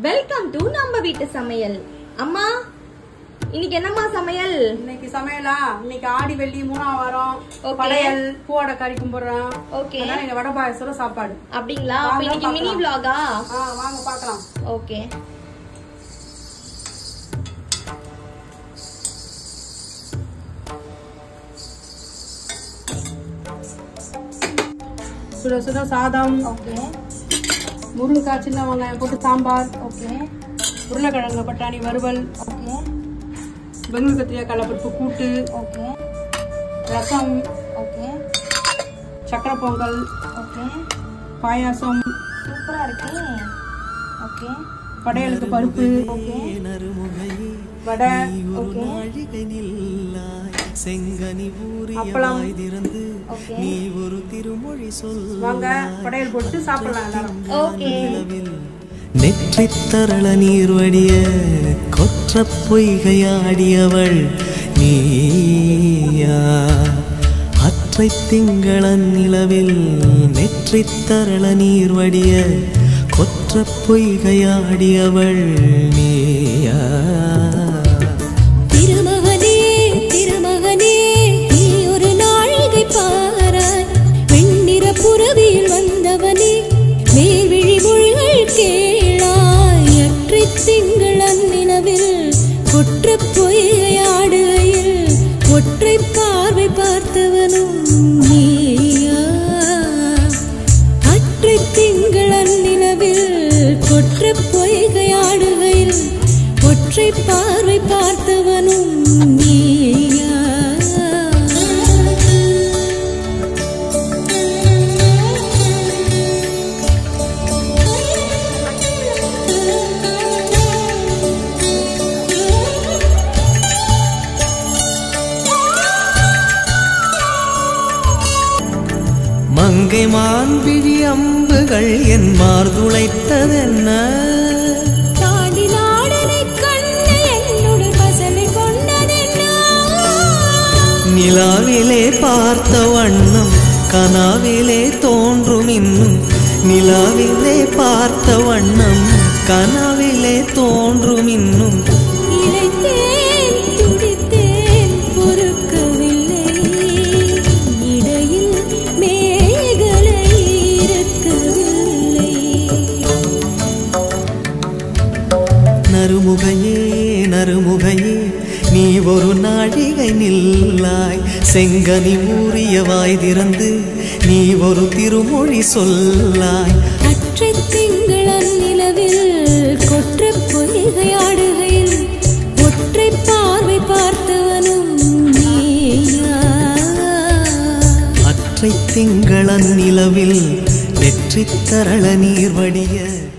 Welcome to நம்ம வீட்டு சமையல் அம்மா இன்னைக்கு என்னம்மா சமையல் இன்னைக்கு சமையலா இன்னைக்கு ஆடி வெள்ளி மூணாம் வாரம் Okay. படையல் பூவோட கறி கும்பிடுறோம் Okay. அதான் எங்க வடை பாயசோட சாப்பாடு அப்படிங்களா அப்ப வாங்க இன்னைக்கு மினி பார்க்கலாம். vlog-ஆ ஆ வாங்க பார்க்கலாம் ஓகே சுட சுட சாதம் ஓகே முருங்கைக்காய் சின்ன வெங்காயம் போட்டு சாம்பார் ஓகே உருளைக்கிழங்கு பட்டாணி வறுவல் ஓகே பெங்களூர் கத்திரிக்காய் கடலப்பருப்பு கூட்டு ஓகே ரசம் ஓகே சக்கரை பொங்கல் ஓகே பாயாசம் சூப்பரா இருக்கு ஓகே படையலுக்கு பருப்பு ஓகே வடை ஓகே செங்கனி அப்பளம் திறந்து ஓகே நீ ஒரு திருமொழி சொல் வாங்க படையல் போட்டு சாப்பிடலாம் எல்லாரும் ஓகே நெற்றித்தரள நீர் வடிய கொற்ற பொய்கையாடியவள் நீயா அற்றை திங்களன் நிலவில் நெற்றித்தரள நீர் வடிய கொற்ற பொய்கையாடியவள் நீயா திருமகனே திருமகனே நீ ஒரு நாழிகை பாராய் வெண்ணிற புறவியில் வந்தவனே மேல்விழி மொழிகள் கேளாய் அற்றை திங்கள் அந்நிலவில் குற்ற பொய்கையாடுகையில் ஒற்றை பார்வை பார்த்தவனும் நீயா அற்றை திங்கள் அந்நிலவில் கொற்ற பொய்கையாடுகையில் ஒற்றை பார்வை பார்த்தவனும் நீயா மங்கை மான்பிழி அம்புகள் என் மார்துளைத்ததென்ன தாண்டி நாடனை கண்ணு என்னுடன் பசலை கொண்டதென்ன நிலாவிலே பார்த்த வண்ணம் கனாவிலே தோன்றும் இன்னும் நிலாவிலே பார்த்த வண்ணம் கனாவிலே தோன்றும் இன்னும் இளைத்தேன் துடித்தேன் பொறுக்கவில்லை இடையில் மேகலை இருக்கவில்லை நறுமுகையே நறுமுகையே நீ ஒரு நாழிகை நில்லாய் செங்கனி ஊறிய வாய் திறந்து நீ ஒரு திருமொழி சொல்லாய் அற்றை திங்கள் அந்நிலவில் கொற்ற பொய்கையாடுகையில் ஒற்றை பார்வை பார்த்தவனும் நீயா அற்றை திங்களன் நிலவில் வெற்றி தரள நீர் வடிய